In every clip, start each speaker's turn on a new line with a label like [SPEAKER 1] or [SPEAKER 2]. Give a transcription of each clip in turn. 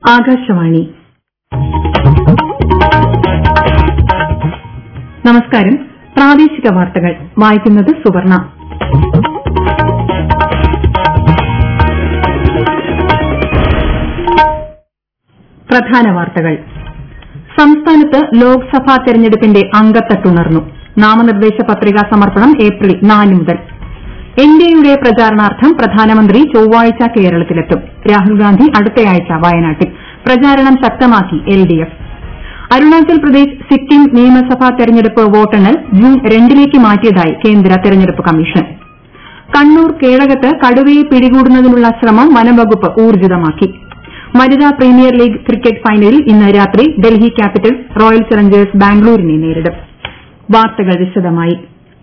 [SPEAKER 1] ആകാശവാണി നമസ്കാരം പ്രാദേശിക വാർത്തകൾ വായിക്കുന്നത് സുവർണ പ്രധാന വാർത്തകൾ സംസ്ഥാനത്ത് ലോക്സഭാ തെരഞ്ഞെടുപ്പിന്റെ അങ്കത്തട്ടുണർന്നു നാമനിർദ്ദേശ പത്രികാ സമർപ്പണം ഏപ്രിൽ നാല് മുതൽ എൻഡിഎയുടെ പ്രചാരണാർത്ഥം പ്രധാനമന്ത്രി ചൊവ്വാഴ്ച കേരളത്തിലെത്തും രാഹുൽഗാന്ധി അടുത്തയാഴ്ച വയനാട്ടിൽ പ്രചാരണം ശക്തമാക്കി എൽഡിഎഫ് അരുണാചൽ പ്രദേശ് സിക്കിം നിയമസഭാ തെരഞ്ഞെടുപ്പ് വോട്ടെണ്ണൽ ജൂൺ രണ്ടിലേക്ക് മാറ്റിയതായി കേന്ദ്ര തെരഞ്ഞെടുപ്പ് കമ്മീഷൻ കണ്ണൂർ കേളകത്ത് കടുവയെ പിടികൂടുന്നതിനുള്ള ശ്രമം വനംവകുപ്പ് ഊർജിതമാക്കി വനിതാ പ്രീമിയർ ലീഗ് ക്രിക്കറ്റ് ഫൈനലിൽ ഇന്ന് രാത്രി ഡൽഹി ക്യാപിറ്റൽസ് റോയൽ ചലഞ്ചേഴ്സ് ബാംഗ്ലൂരിനെ നേരിടും വാർത്തകൾ വിശദമായി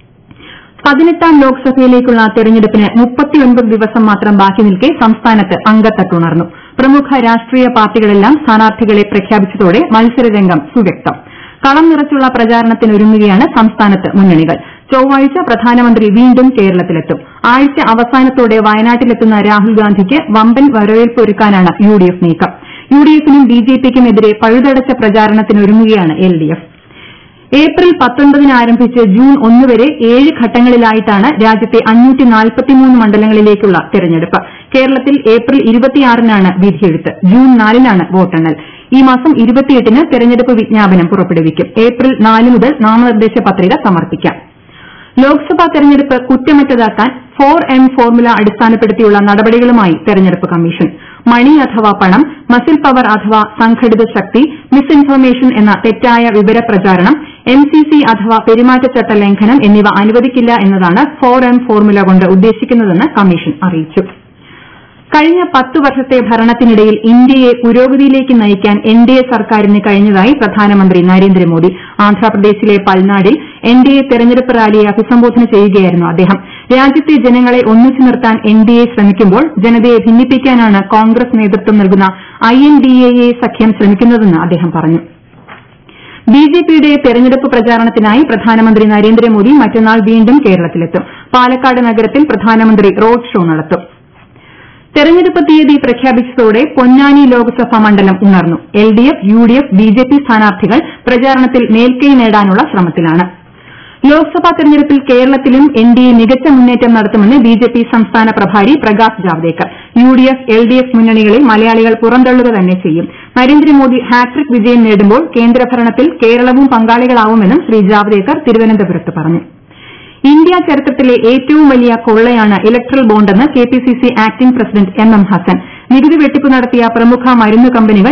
[SPEAKER 1] പതിനെട്ടാം ലോക്സഭയിലേക്കുള്ള തെരഞ്ഞെടുപ്പിന് മുപ്പത്തിയൊൻപത് ദിവസം മാത്രം ബാക്കി നിൽക്കെ സംസ്ഥാനത്ത് അങ്കത്തട്ടുണർന്നു പ്രമുഖ രാഷ്ട്രീയ പാർട്ടികളെല്ലാം സ്ഥാനാർത്ഥികളെ പ്രഖ്യാപിച്ചതോടെ മത്സരരംഗം സുവ്യക്തം കളം നിറച്ചുള്ള പ്രചാരണത്തിനൊരുങ്ങുകയാണ് സംസ്ഥാനത്ത് മുന്നണികൾ ചൊവ്വാഴ്ച പ്രധാനമന്ത്രി വീണ്ടും കേരളത്തിലെത്തും ആഴ്ച അവസാനത്തോടെ വയനാട്ടിലെത്തുന്ന രാഹുൽഗാന്ധിക്ക് വമ്പൻ വരവേൽപ്പൊരുക്കാനാണ് യുഡിഎഫ് നീക്കം യുഡിഎഫിനും ബിജെപിക്കുമെതിരെ പഴുതടച്ച പ്രചാരണത്തിനൊരുങ്ങുകയാണ് എൽഡിഎഫ് ഏപ്രിൽ പത്തൊൻപതിന് ആരംഭിച്ച് ജൂൺ ഒന്ന് വരെ ഏഴ് ഘട്ടങ്ങളിലായിട്ടാണ് രാജ്യത്തെ മണ്ഡലങ്ങളിലേക്കുള്ള തെരഞ്ഞെടുപ്പ് കേരളത്തിൽ ഏപ്രിൽ ഇരുപത്തിയാറിനാണ് വിധിയെഴുത്ത് ജൂൺ നാലിനാണ് വോട്ടെണ്ണൽ ഈ മാസം ഇരുപത്തിയെട്ടിന് തെരഞ്ഞെടുപ്പ് വിജ്ഞാപനം പുറപ്പെടുവിക്കും ഏപ്രിൽ നാല് മുതൽ നാമനിർദ്ദേശ പത്രിക സമർപ്പിക്കാം ലോക്സഭാ തെരഞ്ഞെടുപ്പ് കുറ്റമറ്റതാക്കാൻ ഫോർ എം ഫോർമുല അടിസ്ഥാനപ്പെടുത്തിയുള്ള നടപടികളുമായി തെരഞ്ഞെടുപ്പ് കമ്മീഷൻ മണി അഥവാ പണം മസിൽ പവർ അഥവാ സംഘടിത ശക്തി മിസ്ഇൻഫർമേഷൻ എന്ന തെറ്റായ വിവരപ്രചാരണം എംസിസി അഥവാ പെരുമാറ്റച്ചട്ട ലംഘനം എന്നിവ അനുവദിക്കില്ല എന്നതാണ് ഫോർ എം ഫോർമുല കൊണ്ട് ഉദ്ദേശിക്കുന്നതെന്ന് കമ്മീഷൻ അറിയിച്ചു കഴിഞ്ഞ പത്ത് വർഷത്തെ ഭരണത്തിനിടയിൽ ഇന്ത്യയെ പുരോഗതിയിലേക്ക് നയിക്കാൻ എൻഡിഎ സർക്കാരിന് കഴിഞ്ഞതായി പ്രധാനമന്ത്രി നരേന്ദ്രമോദി ആന്ധ്രാപ്രദേശിലെ പൽനാടിൽ എൻഡിഎ തെരഞ്ഞെടുപ്പ് റാലിയെ അഭിസംബോധന ചെയ്യുകയായിരുന്നു അദ്ദേഹം രാജ്യത്തെ ജനങ്ങളെ ഒന്നിച്ചു നിർത്താൻ എൻഡിഎ ശ്രമിക്കുമ്പോൾ ജനതയെ ഭിന്നിപ്പിക്കാനാണ് കോൺഗ്രസ് നേതൃത്വം നൽകുന്ന ഐഎൻഡിഎ സഖ്യം ശ്രമിക്കുന്നതെന്ന് അദ്ദേഹം പറഞ്ഞു ബിജെപിയുടെ തെരഞ്ഞെടുപ്പ് പ്രചാരണത്തിനായി പ്രധാനമന്ത്രി നരേന്ദ്രമോദി മറ്റന്നാൾ വീണ്ടും കേരളത്തിലെത്തും പാലക്കാട് നഗരത്തിൽ പ്രധാനമന്ത്രി റോഡ് ഷോ നടത്തും തെരഞ്ഞെടുപ്പ് തീയതി പ്രഖ്യാപിച്ചതോടെ പൊന്നാനി ലോക്സഭാ മണ്ഡലം ഉണർന്നു എൽഡിഎഫ് യുഡിഎഫ് ബിജെപി സ്ഥാനാർത്ഥികൾ പ്രചാരണത്തിൽ മേൽക്കൈ നേടാനുള്ള ശ്രമത്തിലാണ് ലോക്സഭാ തെരഞ്ഞെടുപ്പിൽ കേരളത്തിലും എൻഡിഎ മികച്ച മുന്നേറ്റം നടത്തുമെന്ന് ബിജെപി സംസ്ഥാന പ്രഭാരി പ്രകാശ് ജാവ്ദേക്കർ യുഡിഎഫ് എൽഡിഎഫ് മുന്നണികളെ മലയാളികൾ പുറന്തള്ളുക തന്നെ ചെയ്യും നരേന്ദ്രമോദി ഹാട്രിക് വിജയം നേടുമ്പോൾ കേന്ദ്രഭരണത്തിൽ കേരളവും പങ്കാളികളാവുമെന്നും ശ്രീ ജാവ്ദേക്കർ തിരുവനന്തപുരത്ത് പറഞ്ഞു ഇന്ത്യ ചരിത്രത്തിലെ ഏറ്റവും വലിയ കൊള്ളയാണ് ഇലക്ട്രൽ ബോണ്ടെന്ന് KPCC acting president M M Hassan നികുതി വെട്ടിപ്പ് നടത്തിയ പ്രമുഖ മരുന്ന് കമ്പനികൾ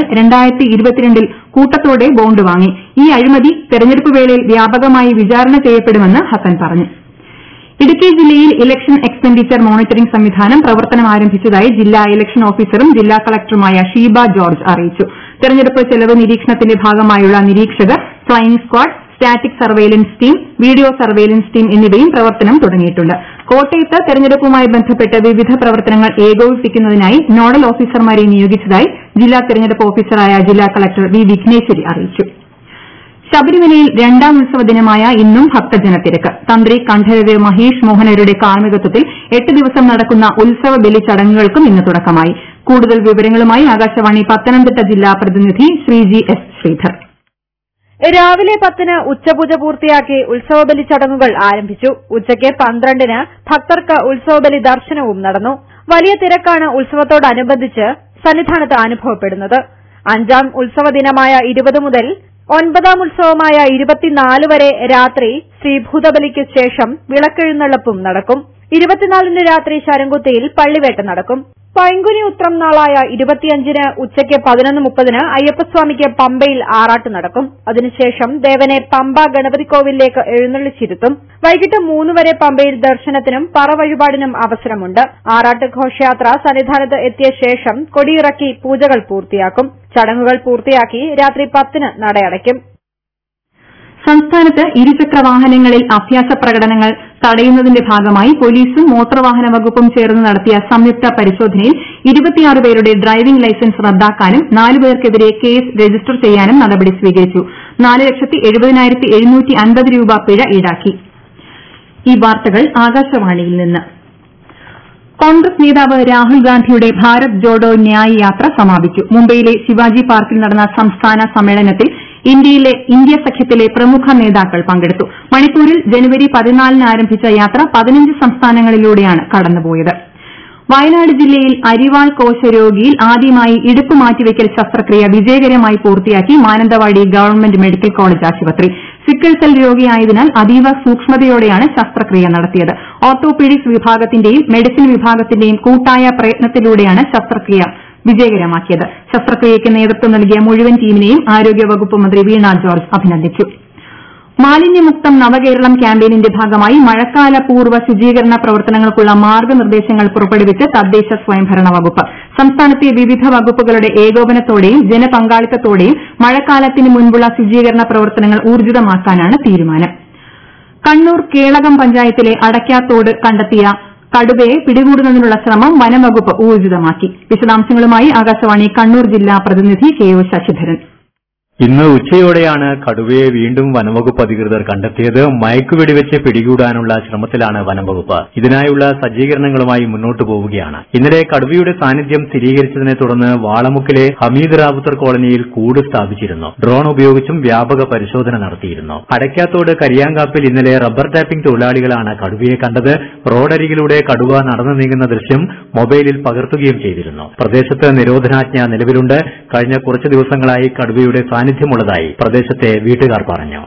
[SPEAKER 1] ൽ കൂട്ടത്തോടെ ബോണ്ട് വാങ്ങി ഈ അഴിമതി തെരഞ്ഞെടുപ്പ് വേളയിൽ വ്യാപകമായി വിചാരണ ചെയ്യപ്പെടുമെന്ന് ഹസൻ പറഞ്ഞു ഇടുക്കി ജില്ലയിൽ ഇലക്ഷൻ എക്സ്പെൻഡിച്ചർ മോണിറ്ററിംഗ് സംവിധാനം പ്രവർത്തനം ആരംഭിച്ചതായി ജില്ലാ ഇലക്ഷൻ ഓഫീസറും ജില്ലാ കളക്ടറുമായ ഷീബ ജോർജ് അറിയിച്ചു തെരഞ്ഞെടുപ്പ് ചെലവ് നിരീക്ഷണത്തിന്റെ ഭാഗമായുള്ള നിരീക്ഷകർ flying squad static surveillance team video surveillance team എന്നിവയും പ്രവർത്തനം തുടങ്ങിയിട്ടുണ്ട് കോട്ടയത്ത് തെരഞ്ഞെടുപ്പുമായി ബന്ധപ്പെട്ട് വിവിധ പ്രവർത്തനങ്ങൾ ഏകോപിപ്പിക്കുന്നതിനായി നോഡൽ ഓഫീസർമാരെ നിയോഗിച്ചതായി ജില്ലാ തെരഞ്ഞെടുപ്പ് ഓഫീസറായ ജില്ലാ കളക്ടർ വി വിഘ്നേശ്വരി അറിയിച്ചു ശബരിമലയിൽ രണ്ടാം ഉത്സവ ദിനമായ ഇന്നും ഭക്തജനത്തിരക്ക് തന്ത്രി കണ്ഠരര് മഹേഷ് മോഹനരുടെ കാർമ്മികത്വത്തിൽ എട്ട് ദിവസം നടക്കുന്ന ഉത്സവ ബലി ചടങ്ങുകൾക്കും ഇന്ന് തുടക്കമായി കൂടുതൽ വിവരങ്ങളുമായി ആകാശവാണി പത്തനംതിട്ട ജില്ലാ പ്രതിനിധി ശ്രീജി എസ് ശ്രീധർ
[SPEAKER 2] രാവിലെ പത്തിന് ഉച്ചപൂജ പൂർത്തിയാക്കി ഉത്സവബലി ചടങ്ങുകൾ ആരംഭിച്ചു ഉച്ചയ്ക്ക് പന്ത്രണ്ടിന് ഭക്തർക്ക് ഉത്സവബലി ദർശനവും നടന്നു വലിയ തിരക്കാണ് ഉത്സവത്തോടനുബന്ധിച്ച് സന്നിധാനത്ത് അനുഭവപ്പെടുന്നത് അഞ്ചാം ഉത്സവ ദിനമായ ഇരുപത് മുതൽ ഒൻപതാം ഉത്സവമായ ഇരുപത്തിനാല് വരെ രാത്രി ശ്രീഭൂതബലിക്ക് ശേഷം വിളക്കെഴുന്നള്ളപ്പും നടക്കും ഇരുപത്തിനാലിന് രാത്രി ശരംകുത്തിയിൽ പള്ളിവേട്ട നടക്കും പൈങ്കുനി ഉത്രം നാളായ ഇരുപത്തിയഞ്ചിന് ഉച്ചയ്ക്ക് പതിനൊന്ന് മുപ്പതിന് അയ്യപ്പസ്വാമിക്ക് പമ്പയിൽ ആറാട്ട് നടക്കും അതിനുശേഷം ദേവനെ പമ്പ ഗണപതിക്കോവിലേക്ക് എഴുന്നള്ളിച്ചിരുത്തും വൈകിട്ട് മൂന്ന് വരെ പമ്പയിൽ ദർശനത്തിനും പറ വഴിപാടിനും അവസരമുണ്ട് ആറാട്ട് ഘോഷയാത്ര സന്നിധാനത്ത് എത്തിയ ശേഷം കൊടിയിറക്കി പൂജകൾ പൂർത്തിയാക്കും ചടങ്ങുകൾ പൂർത്തിയാക്കി രാത്രി പത്തിന് നടയടയ്ക്കും
[SPEAKER 1] സംസ്ഥാനത്ത് ഇരുചക്ര വാഹനങ്ങളിൽ അഭ്യാസ പ്രകടനങ്ങൾ തടയുന്നതിന്റെ ഭാഗമായി പോലീസും മോട്ടോർ വാഹന വകുപ്പും ചേർന്ന് നടത്തിയ സംയുക്ത പരിശോധനയിൽ ഇരുപത്തിയാറ് പേരുടെ ഡ്രൈവിംഗ് ലൈസൻസ് റദ്ദാക്കാനും നാല് പേർക്കെതിരെ കേസ് രജിസ്റ്റർ ചെയ്യാനും നടപടി സ്വീകരിച്ചു നാല് ലക്ഷത്തി എഴുപതിനായിരത്തി എഴുന്നൂറ്റി അൻപത് രൂപ പിഴ ഈടാക്കി ഈ വാർത്തകൾ ആകാശവാണിയിൽ നിന്ന് കോൺഗ്രസ് നേതാവ് രാഹുൽ ഗാന്ധിയുടെ ഭാരത് ജോഡോ ന്യായ് യാത്ര സമാപിച്ചു മുംബൈയിലെ ശിവാജി പാർക്കിൽ നടന്ന സംസ്ഥാന സമ്മേളനത്തിൽ ഇന്ത്യയിലെ ഇന്ത്യ സഖ്യത്തിലെ പ്രമുഖ നേതാക്കൾ പങ്കെടുത്തു മണിപ്പൂരിൽ ജനുവരി പതിനാലിന് ആരംഭിച്ച യാത്ര പതിനഞ്ച് സംസ്ഥാനങ്ങളിലൂടെയാണ് കടന്നുപോയത് വയനാട് ജില്ലയിൽ അരിവാൾ കോശരോഗിയിൽ ആദ്യമായി ഇടുപ്പ് മാറ്റിവെക്കൽ ശസ്ത്രക്രിയ വിജയകരമായി പൂർത്തിയാക്കി മാനന്തവാടി ഗവൺമെന്റ് മെഡിക്കൽ കോളേജ് ആശുപത്രി സിക്കിൾ സെൽ രോഗിയായതിനാൽ അതീവ സൂക്ഷ്മതയോടെയാണ് ശസ്ത്രക്രിയ നടത്തിയത് ഓർത്തോപീഡിക്സ് വിഭാഗത്തിന്റെയും മെഡിസിൻ വിഭാഗത്തിന്റെയും കൂട്ടായ പ്രയത്നത്തിലൂടെയാണ് ശസ്ത്രക്രിയ വിജയകരമാക്കിയത് ശസ്ത്രക്രിയയ്ക്ക് നേതൃത്വം നൽകിയ മുഴുവൻ ടീമിനെയും ആരോഗ്യവകുപ്പ് മന്ത്രി വീണ ജോർജ് അഭിനന്ദിച്ചു മാലിന്യമുക്തം നവകേരളം ക്യാമ്പയിനിന്റെ ഭാഗമായി മഴക്കാല പൂർവ്വ ശുചീകരണ പ്രവർത്തനങ്ങൾക്കുള്ള മാർഗ്ഗനിർദ്ദേശങ്ങൾ പുറപ്പെടുവിച്ച് തദ്ദേശ സ്വയംഭരണ വകുപ്പ് സംസ്ഥാനത്തെ വിവിധ വകുപ്പുകളുടെ ഏകോപനത്തോടെയും ജനപങ്കാളിത്തത്തോടെയും മഴക്കാലത്തിന് മുൻപുള്ള ശുചീകരണ പ്രവർത്തനങ്ങൾ ഊർജിതമാക്കാനാണ് തീരുമാനം കണ്ണൂർ കേളകം പഞ്ചായത്തിലെ അടയ്ക്കാത്തോട് കണ്ടെത്തിയ കടുവയെ പിടികൂടുന്നതിനുള്ള ശ്രമം വനംവകുപ്പ് ഊർജിതമാക്കി വിശദാംശങ്ങളുമായി ആകാശവാണി കണ്ണൂർ ജില്ലാ പ്രതിനിധി കെ ഒ ശശിധരൻ
[SPEAKER 3] ഇന്ന് ഉച്ചയോടെയാണ് കടുവയെ വീണ്ടും വനംവകുപ്പ് അധികൃതർ കണ്ടെത്തിയത് മയക്കുവെടിവെച്ച് പിടികൂടാനുള്ള ശ്രമത്തിലാണ് വനംവകുപ്പ് ഇതിനായുള്ള സജ്ജീകരണങ്ങളുമായി മുന്നോട്ടു പോവുകയാണ് ഇന്നലെ കടുവയുടെ സാന്നിധ്യം സ്ഥിരീകരിച്ചതിനെ തുടർന്ന് വാളമുക്കിലെ ഹമീദ് റാവുത്തർ കോളനിയിൽ കൂട് സ്ഥാപിച്ചിരുന്നു ഡ്രോൺ ഉപയോഗിച്ചും വ്യാപക പരിശോധന നടത്തിയിരുന്നു അടയ്ക്കാത്തോട് കരിയാങ്കാപ്പിൽ ഇന്നലെ റബ്ബർ ടാപ്പിംഗ് തൊഴിലാളികളാണ് കടുവയെ കണ്ടത് റോഡരികിലൂടെ കടുവ നടന്നു നീങ്ങുന്ന ദൃശ്യം മൊബൈലിൽ പകർത്തുകയും ചെയ്തിരുന്നു പ്രദേശത്ത് നിരോധനാജ്ഞ നിലവിലുണ്ട് കഴിഞ്ഞ കുറച്ചു ദിവസങ്ങളായി കടുവയുടെ സാന്നിധ്യമുള്ളതായി പ്രദേശത്തെ വീട്ടുകാർ പറഞ്ഞു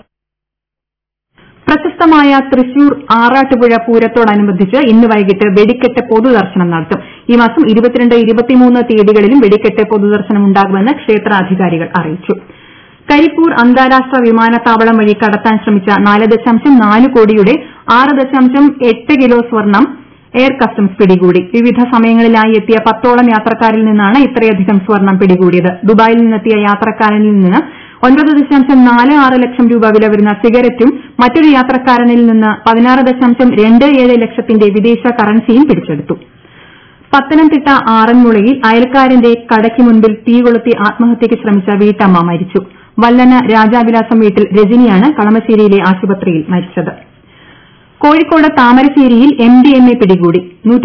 [SPEAKER 1] പ്രശസ്തമായ തൃശൂർ ആറാട്ടുപുഴ പൂരത്തോടനുബന്ധിച്ച് ഇന്ന് വൈകിട്ട് വെടിക്കെട്ട് പൊതുദർശനം നടത്തും ഈ മാസം ഇരുപത്തിരണ്ട് ഇരുപത്തിമൂന്ന് തീയതികളിലും വെടിക്കെട്ട് പൊതുദർശനം ഉണ്ടാകുമെന്ന് ക്ഷേത്രാധികാരികൾ അറിയിച്ചു കരിപ്പൂർ അന്താരാഷ്ട്ര വിമാനത്താവളം വഴി കടത്താൻ ശ്രമിച്ച നാല് ദശാംശം നാല് കോടിയുടെ ആറ് ദശാംശം എട്ട് കിലോ സ്വർണം എയർ കസ്റ്റംസ് പിടികൂടി വിവിധ സമയങ്ങളിലായി എത്തിയ പത്തോളം യാത്രക്കാരിൽ നിന്നാണ് ഇത്രയധികം സ്വർണം പിടികൂടിയത് ദുബായിൽ നിന്നെത്തിയ യാത്രക്കാരനിൽ നിന്ന് ഒൻപത് ദശാംശം നാല് ആറ് ലക്ഷം രൂപ വില വരുന്ന സിഗരറ്റും മറ്റൊരു യാത്രക്കാരനിൽ നിന്ന് പതിനാറ് ദശാംശം രണ്ട് ഏഴ് ലക്ഷത്തിന്റെ വിദേശ കറൻസിയും പിടിച്ചെടുത്തു പത്തനംതിട്ട ആറന്മുളയിൽ അയൽക്കാരന്റെ കടയ്ക്ക് മുൻപിൽ തീ കൊളുത്തി ആത്മഹത്യയ്ക്ക് ശ്രമിച്ച വീട്ടമ്മ മരിച്ചു വല്ലന രാജാവിലാസം വീട്ടിൽ രജനിയാണ് കളമശ്ശേരിയിലെ ആശുപത്രിയിൽ മരിച്ചത് കോഴിക്കോട് താമരശ്ശേരിയിൽ എം ഡി എം എ പിടികൂടി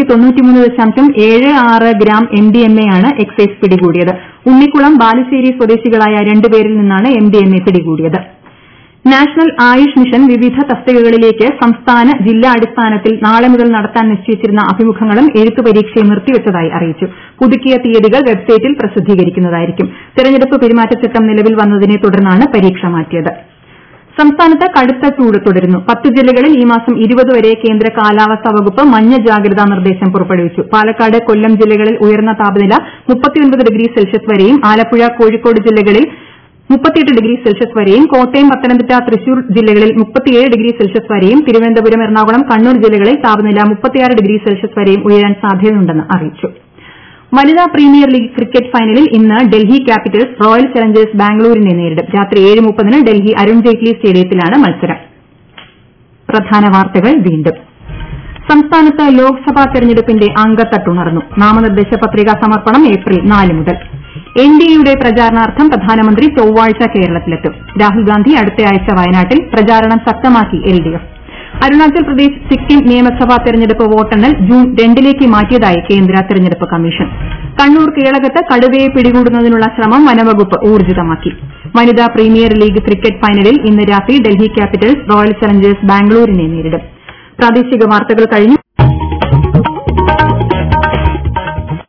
[SPEAKER 1] gram M D M A ആണ് എക്സൈസ് പിടികൂടിയത് ഉണ്ണിക്കുളം ബാലുശ്ശേരി സ്വദേശികളായ രണ്ടുപേരിൽ നിന്നാണ് എം ഡി എം എ പിടികൂടിയത് നാഷണൽ ആയുഷ് മിഷൻ വിവിധ തസ്തികകളിലേക്ക് സംസ്ഥാന ജില്ലാ അടിസ്ഥാനത്തിൽ നാളെ മുതൽ നടത്താൻ നിശ്ചയിച്ചിരുന്ന അഭിമുഖങ്ങളും എഴുത്തു പരീക്ഷയും നിർത്തിവച്ചതായി അറിയിച്ചു പുതുക്കിയ തീയതികൾ വെബ്സൈറ്റിൽ പ്രസിദ്ധീകരിക്കുന്നതായിരിക്കും തെരഞ്ഞെടുപ്പ് പെരുമാറ്റച്ചട്ടം നിലവിൽ വന്നതിനെ തുടർന്നാണ് പരീക്ഷ മാറ്റിയത് സംസ്ഥാനത്ത് കടുത്ത ചൂട് തുടരുന്നു പത്ത് ജില്ലകളിൽ ഈ മാസം ഇരുപത് വരെ കേന്ദ്ര കാലാവസ്ഥാ വകുപ്പ് മഞ്ഞ ജാഗ്രതാ നിർദ്ദേശം പുറപ്പെടുവിച്ചു പാലക്കാട് കൊല്ലം ജില്ലകളിൽ ഉയർന്ന താപനില ഡിഗ്രി സെൽഷ്യസ് വരെയും ആലപ്പുഴ കോഴിക്കോട് ജില്ലകളിൽ മുപ്പത്തിയെട്ട് ഡിഗ്രി സെൽഷ്യസ് വരെയും കോട്ടയം പത്തനംതിട്ട തൃശൂർ ജില്ലകളിൽ മുപ്പത്തിയേഴ് ഡിഗ്രി സെൽഷ്യസ് വരെയും തിരുവനന്തപുരം എറണാകുളം കണ്ണൂർ ജില്ലകളിൽ താപനില മുപ്പത്തിയാറ് ഡിഗ്രി സെൽഷ്യസ് വരെയും ഉയരാൻ സാധ്യതയുണ്ടെന്ന് അറിയിച്ചു വനിതാ പ്രീമിയർ ലീഗ് ക്രിക്കറ്റ് ഫൈനലിൽ ഇന്ന് ഡൽഹി ക്യാപിറ്റൽസ് റോയൽ ചലഞ്ചേഴ്സ് ബാംഗ്ലൂരിനെ നേരിടും രാത്രി ഏഴ് മുപ്പതിന് ഡൽഹി അരുൺ ജെയ്റ്റ്ലി സ്റ്റേഡിയത്തിലാണ് മത്സരം പ്രധാന വാർത്തകൾ വീണ്ടും സംസ്ഥാനത്ത് ലോക്സഭാ തെരഞ്ഞെടുപ്പിന്റെ അങ്കത്തട്ടുണർന്നു നാമനിർദ്ദേശ പത്രികാ സമർപ്പണം ഏപ്രിൽ നാല് മുതൽ എൻ ഡി എയുടെ പ്രചാരണാർത്ഥം പ്രധാനമന്ത്രി ചൊവ്വാഴ്ച കേരളത്തിലെത്തും രാഹുൽ ഗാന്ധി അടുത്തയാഴ്ച വയനാട്ടിൽ പ്രചാരണം ശക്തമാക്കി L D F Arunachal Pradesh Sikkim നിയമസഭാ തെരഞ്ഞെടുപ്പ് വോട്ടെണ്ണൽ ജൂൺ രണ്ടിലേക്ക് മാറ്റിയതായി കേന്ദ്ര തെരഞ്ഞെടുപ്പ് കമ്മീഷൻ കണ്ണൂർ കീഴകത്ത് കടുവയെ പിടികൂടുന്നതിനുള്ള ശ്രമം വനവകുപ്പ് ഊർജിതമാക്കി വനിതാ പ്രീമിയർ ലീഗ് ക്രിക്കറ്റ് ഫൈനലിൽ ഇന്ന് രാത്രി ഡൽഹി ക്യാപിറ്റൽസ് റോയൽ ചലഞ്ചേഴ്സ് ബാംഗ്ലൂരിനെ നേരിടും പ്രാദേശിക വാർത്തകൾ കഴിഞ്ഞു